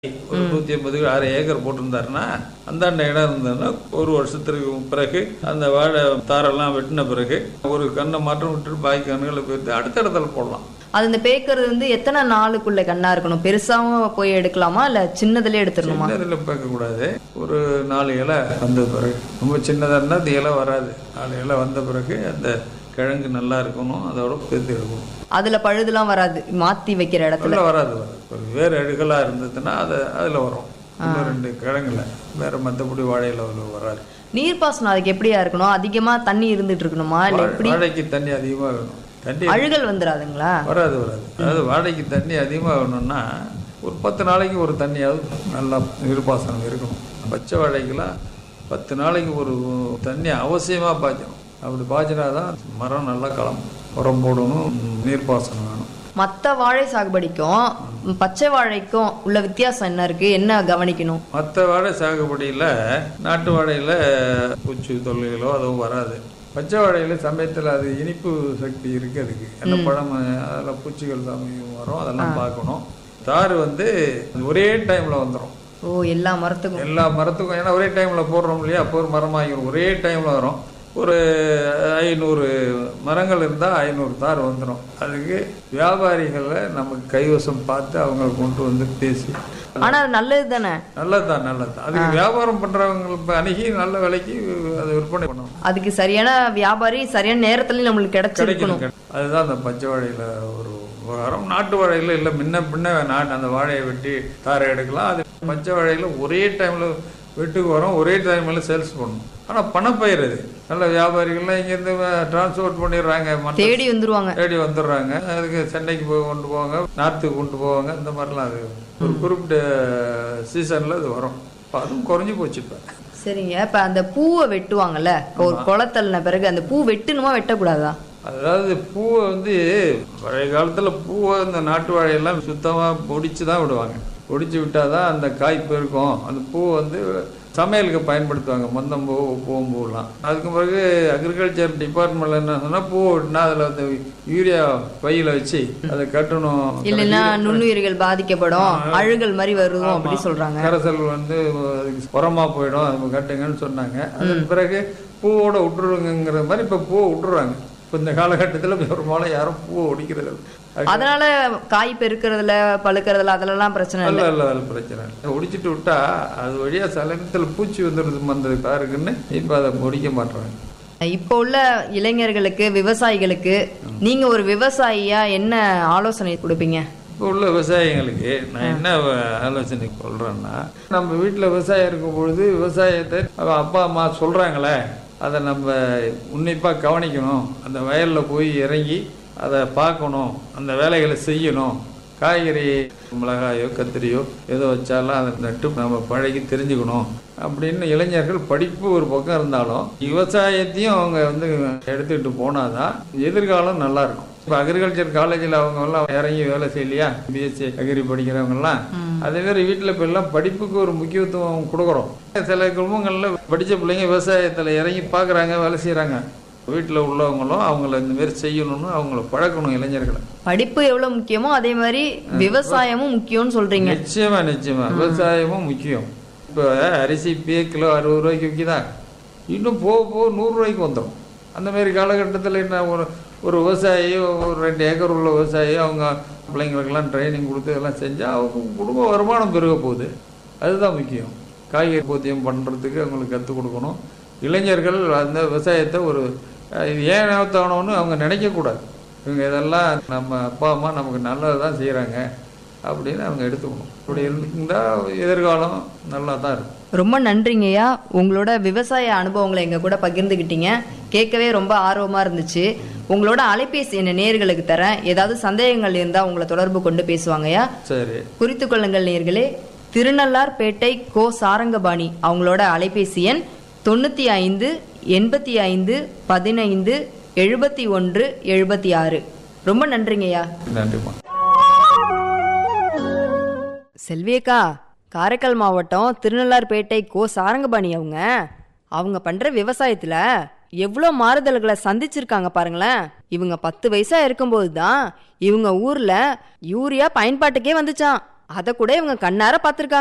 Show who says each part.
Speaker 1: ஒரு நூத்தி ஐம்பது அரை ஏக்கர் போட்டிருந்தாருன்னா அந்தாண்ட இடம் இருந்ததுன்னா ஒரு வருஷத்துக்கு பிறகு அந்த வாழை தாரெல்லாம் வெட்டின பிறகு ஒரு கண்ணை மாற்றம் விட்டுட்டு பாக்கி கண்ணுகளை போயிட்டு அடுத்த இடத்துல போடலாம்
Speaker 2: அது இந்த பேக்கிறது வந்து எத்தனை நாளுக்குள்ள கண்ணா இருக்கணும் பெருசாவும் போய் எடுக்கலாமா இல்ல சின்னதுல எடுத்துடணுமா
Speaker 1: சின்னதில் பார்க்கக்கூடாது ஒரு நாலு இலை வந்த பிறகு ரொம்ப சின்னதாக இருந்தால் அந்த இலை வராது நாலு இலை வந்த பிறகு அந்த கிழங்கு நல்லா இருக்கணும் அதோட பேர்த்து எடுக்கணும்
Speaker 2: அதுல பழுதுலாம் வராது மாத்தி வைக்கிற இடத்துல
Speaker 1: அதில் வராது வராது ஒரு வேறு அழுகலாக இருந்ததுன்னா அது அதில் வரும் இன்னும் ரெண்டு கிழங்குல வேற மற்றபடி வாழையில அவ்வளவு வராது
Speaker 2: நீர்ப்பாசனம் அதுக்கு எப்படியா இருக்கணும் அதிகமா தண்ணி இருந்துட்டு இருக்கணுமா இல்ல
Speaker 1: வா-
Speaker 2: எப்படி
Speaker 1: வாழைக்கு தண்ணி அதிகமாக வேணும் தண்ணி
Speaker 2: அழுகல் வந்துடாதுங்களா
Speaker 1: வராது வராது அதாவது வாழைக்கு தண்ணி அதிகமாக வேணும்னா ஒரு பத்து நாளைக்கு ஒரு தண்ணியாவது நல்லா நீர்ப்பாசனம் இருக்கணும் பச்சை வாழைக்கெல்லாம் பத்து நாளைக்கு ஒரு தண்ணி அவசியமாக பாய்ச்சணும் அப்படி பாய்ச்சினா தான் மரம் நல்லா களம் உரம் போடணும் நீர்ப்பாசனம் வேணும்
Speaker 2: மத்த வாழை சாகுபடிக்கும் பச்சை வாழைக்கும் உள்ள வித்தியாசம் என்ன இருக்கு என்ன கவனிக்கணும்
Speaker 1: மற்ற வாழை சாகுபடியில் நாட்டு வாழையில் பூச்சி தொல்லைகளோ அதுவும் வராது பச்சை வாழையில் சமயத்தில் அது இனிப்பு சக்தி இருக்கு அதுக்கு அந்த பழம் அதில் பூச்சிகள் சமயம் வரும் அதெல்லாம் பார்க்கணும் தார் வந்து ஒரே டைமில் வந்துடும்
Speaker 2: ஓ எல்லா மரத்துக்கும்
Speaker 1: எல்லா மரத்துக்கும் ஏன்னா ஒரே டைமில் போடுறோம் இல்லையா அப்போ ஒரு மரமாகிடும் ஒரே டைமில் வரும் ஒரு ஐநூறு மரங்கள் இருந்தால் ஐநூறு தார் வந்துடும் அதுக்கு வியாபாரிகளை நமக்கு கைவசம் பார்த்து அவங்க கொண்டு வந்து பேசி
Speaker 2: ஆனா அது நல்லது தானே
Speaker 1: நல்லதுதான் நல்லதுதான் அதுக்கு வியாபாரம் பண்றவங்களுக்கு அணுகி நல்ல விலைக்கு அதை விற்பனை பண்ணணும்
Speaker 2: அதுக்கு சரியான வியாபாரி சரியான நேரத்துல நம்மளுக்கு கிடைச்சிருக்கணும்
Speaker 1: கிடைக்கணும் அதுதான் அந்த பச்சை வாழையில ஒரு விவகாரம் நாட்டு வாழையில இல்லை முன்ன பின்ன நாட்டு அந்த வாழையை வெட்டி தாரை எடுக்கலாம் அது பச்சை வாழையில ஒரே டைம்ல வெட்டுக்கு வரும் ஒரே டைம்ல சேல்ஸ் பண்ணணும் ஆனா பணப்பயிர் அது நல்ல வியாபாரிகள்லாம் இங்கேருந்து டிரான்ஸ்போர்ட் பண்ணிடுறாங்க மற்ற
Speaker 2: தேடி வந்துருவாங்க
Speaker 1: தேடி வந்துடுறாங்க அதுக்கு சென்னைக்கு போய் கொண்டு போவாங்க நார்த்துக்கு கொண்டு போவாங்க இந்த மாதிரிலாம் அது ஒரு குறிப்பிட்ட சீசன்ல அது வரும் இப்போ அதுவும் குறைஞ்சி போச்சு இப்போ
Speaker 2: சரிங்க இப்ப அந்த பூவை வெட்டுவாங்கல்ல இப்ப ஒரு குளத்தள்ளின பிறகு அந்த பூ வெட்டணுமா வெட்டக்கூடாதா
Speaker 1: அதாவது பூவை வந்து பழைய காலத்தில் பூவை இந்த நாட்டு வாழையெல்லாம் சுத்தமாக பொடிச்சு தான் விடுவாங்க பொடிச்சு விட்டால் தான் அந்த காய் பெருக்கும் அந்த பூவை வந்து சமையலுக்கு பயன்படுத்துவாங்க மந்தம்பூ பூவம்பூலாம் அதுக்கு பிறகு அக்ரிகல்ச்சர் டிபார்ட்மெண்ட்ல என்ன சொன்னால் பூ விட்டுனா அதில் வந்து யூரியா பையில வச்சு அதை கட்டணும்
Speaker 2: இல்லைன்னா நுண்ணுயிர்கள் பாதிக்கப்படும் அழுகல் மாதிரி வருவோம் அப்படி சொல்றாங்க
Speaker 1: கரைசல் வந்து அதுக்கு உரமா போயிடும் அது கட்டுங்கன்னு சொன்னாங்க அதன் பிறகு பூவோட விட்டுருங்கிற மாதிரி இப்போ பூவை விட்டுறாங்க இப்போ இந்த காலகட்டத்தில் பெரும்பாலும் யாரும் பூவை ஒடிக்கிறது இல்ல. அது
Speaker 2: அதனால காய் பெருக்கிறதுல பழுக்கிறதுல அதெல்லாம் பிரச்சனை இல்லை
Speaker 1: அல்ல அல்ல அது பிரச்சனை இல்லை ஒடிச்சிட்டு விட்டா அது வழியா சலனத்தில் பூச்சி வந்துடுது வந்தது பாருங்கன்னு இப்போ அதை ஒடிக்க மாட்டுறாங்க
Speaker 2: இப்போ உள்ள இளைஞர்களுக்கு விவசாயிகளுக்கு நீங்க ஒரு விவசாயியா என்ன ஆலோசனை கொடுப்பீங்க
Speaker 1: இப்போ உள்ள விவசாயிங்களுக்கு நான் என்ன ஆலோசனை சொல்றேன்னா நம்ம வீட்டில் விவசாயம் இருக்கும் பொழுது விவசாயத்தை அவ அப்பா அம்மா சொல்றாங்களே அதை நம்ம உன்னிப்பாக கவனிக்கணும் அந்த வயலில் போய் இறங்கி அதை பார்க்கணும் அந்த வேலைகளை செய்யணும் காய்கறி மிளகாயோ கத்திரியோ ஏதோ வச்சாலும் அதை நட்டு நம்ம பழகி தெரிஞ்சுக்கணும் அப்படின்னு இளைஞர்கள் படிப்பு ஒரு பக்கம் இருந்தாலும் விவசாயத்தையும் அவங்க வந்து எடுத்துக்கிட்டு போனாதான் எதிர்காலம் நல்லா இருக்கும் இப்போ அக்ரிகல்ச்சர் காலேஜில் அவங்க எல்லாம் இறங்கி வேலை செய்யலையா பிஎஸ்சி அக்ரி படிக்கிறவங்கலாம் அதே மாதிரி வீட்டில் இப்போ எல்லாம் படிப்புக்கு ஒரு முக்கியத்துவம் கொடுக்குறோம் சில குடும்பங்களில் படித்த பிள்ளைங்க விவசாயத்தில் இறங்கி பார்க்குறாங்க வேலை செய்கிறாங்க வீட்டில் உள்ளவங்களும் அவங்கள இந்த மாதிரி செய்யணும்னு அவங்கள பழக்கணும் இளைஞர்களை
Speaker 2: படிப்பு எவ்வளவு முக்கியமோ அதே மாதிரி விவசாயமும் முக்கியம்னு சொல்றீங்க
Speaker 1: நிச்சயமா நிச்சயமா விவசாயமும் முக்கியம் இப்போ அரிசி இப்பயே கிலோ அறுபது ரூபாய்க்கு விற்கிதா இன்னும் போக போக நூறு ரூபாய்க்கு வந்துடும் அந்த மாதிரி காலகட்டத்தில் என்ன ஒரு ஒரு விவசாயி ஒரு ரெண்டு ஏக்கர் உள்ள விவசாயி அவங்க பிள்ளைங்களுக்கெல்லாம் ட்ரைனிங் கொடுத்து இதெல்லாம் செஞ்சால் அவங்க குடும்ப வருமானம் பெருக போகுது அதுதான் முக்கியம் காய்கறி போத்தியம் பண்ணுறதுக்கு அவங்களுக்கு கற்றுக் கொடுக்கணும் இளைஞர்கள் அந்த விவசாயத்தை ஒரு அஹ், இது ஏன் நேர்த்தானோன்னு அவங்க நினைக்கக்கூடாது இவங்க இதெல்லாம் நம்ம அப்பா அம்மா நமக்கு நல்லது தான் செய்கிறாங்க அப்படின்னு அவங்க எடுத்துக்கணும் இப்படி இருந்தால் எதிர்காலம் நல்லா தான் இருக்கும்
Speaker 2: ரொம்ப நன்றிங்கய்யா உங்களோட விவசாய அனுபவங்களை எங்க கூட பகிர்ந்துக்கிட்டீங்க கேட்கவே ரொம்ப ஆர்வமா இருந்துச்சு உங்களோட அலைபேசி என்ன நேர்களுக்கு தரேன் ஏதாவது சந்தேகங்கள் இருந்தா உங்களை தொடர்பு கொண்டு பேசுவாங்கய்யா
Speaker 1: சரி
Speaker 2: குறித்து கொள்ளுங்கள் நேர்களே திருநள்ளார்பேட்டை கோ சாரங்கபாணி அவங்களோட அலைபேசி எண் தொண்ணூற்றி ஐந்து எண்பத்தி ஐந்து பதினைந்து எழுபத்தி ஒன்று எழுபத்தி ஆறு ரொம்ப நன்றிங்கய்யா
Speaker 1: நன்றிம்மா
Speaker 2: செல்வியக்கா காரைக்கால் மாவட்டம் திருநள்ளார்பேட்டை கோ சாரங்கபாணி அவங்க அவங்க பண்ற விவசாயத்துல எவ்வளோ மாறுதல்களை சந்திச்சிருக்காங்க பாருங்களேன் இவங்க பத்து வயசா இருக்கும்போது தான் இவங்க ஊர்ல யூரியா பயன்பாட்டுக்கே வந்துச்சான்
Speaker 3: அத கூட இவங்க கண்ணார பாத்திருக்காங்க